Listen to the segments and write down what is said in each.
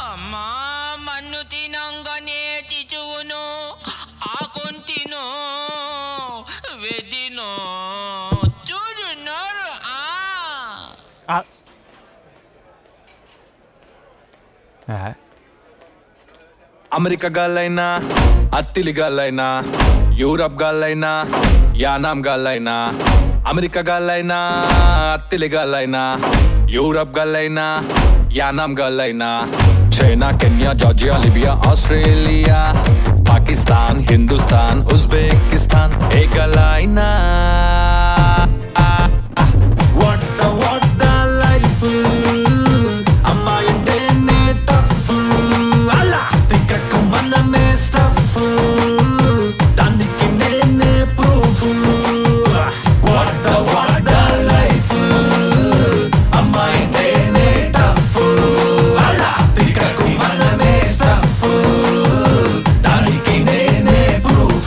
అమ్మా మన్ను తినంగానే చిచువును ఆకుంటిను వెదిను చూడున్నారు ఆ ఆ. ఆ, అమెరికా గాల్లైనా అత్తిలి గాల్లైనా యూరప్ గాల్లైనా యానాం గాల్లైనా అమెరికా గాల్లైనా అత్తిలి గాల్లైనా యూరప్ గాల్లైనా యానాం గాల్లైనా China Kenya Georgia Libya Australia Pakistan Hindustan Uzbekistan ఏ గల్లైనా What the what the life అమ్మాయంటేనే tough అలా తిక్కకు మనమే stuff దానికి నేనే proof What the what the life అమ్మాయంటేనే tough అలా తిక్కకు మనమే stuff దానికి నేనే proof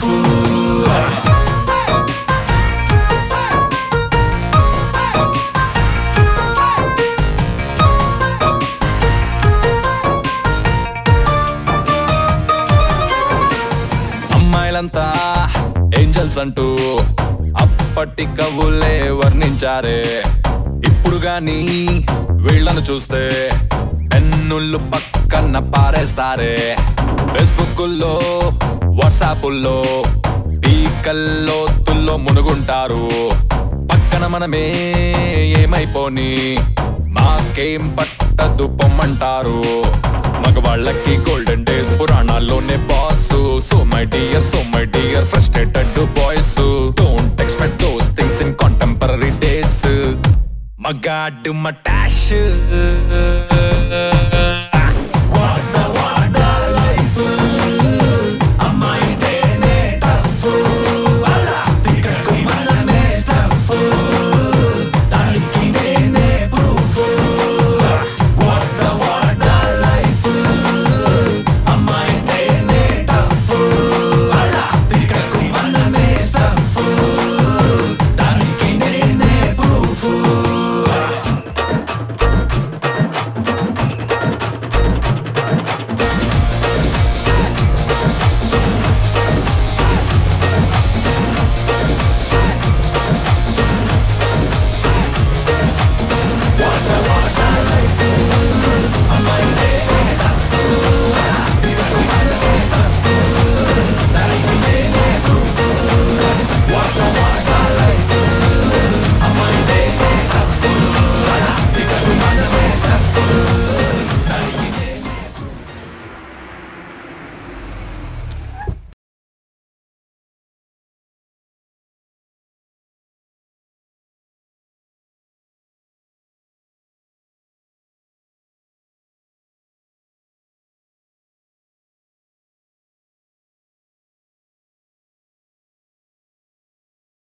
అమ్మాయిలంతా ఏంజల్స్ అంటూ అప్పటి కవులే వర్ణించారే ఇప్పుడు గాని వీళ్ళను చూస్తే పెన్నుళ్ళు పక్కన పారేస్తారే ఫేస్బుక్లో వాట్సాపుల్లో పీకల్లో తుల్లో మునుగుంటారు పక్కన మనమే ఏమైపోని మాకేం పట్టదు పొమ్మంటారు మగవాళ్ళకి గోల్డెన్ డేస్ పురాణాల్లోనే boss so my dear so my dear frustrated boys don't expect those things in contemporary days మగాడు మటాష్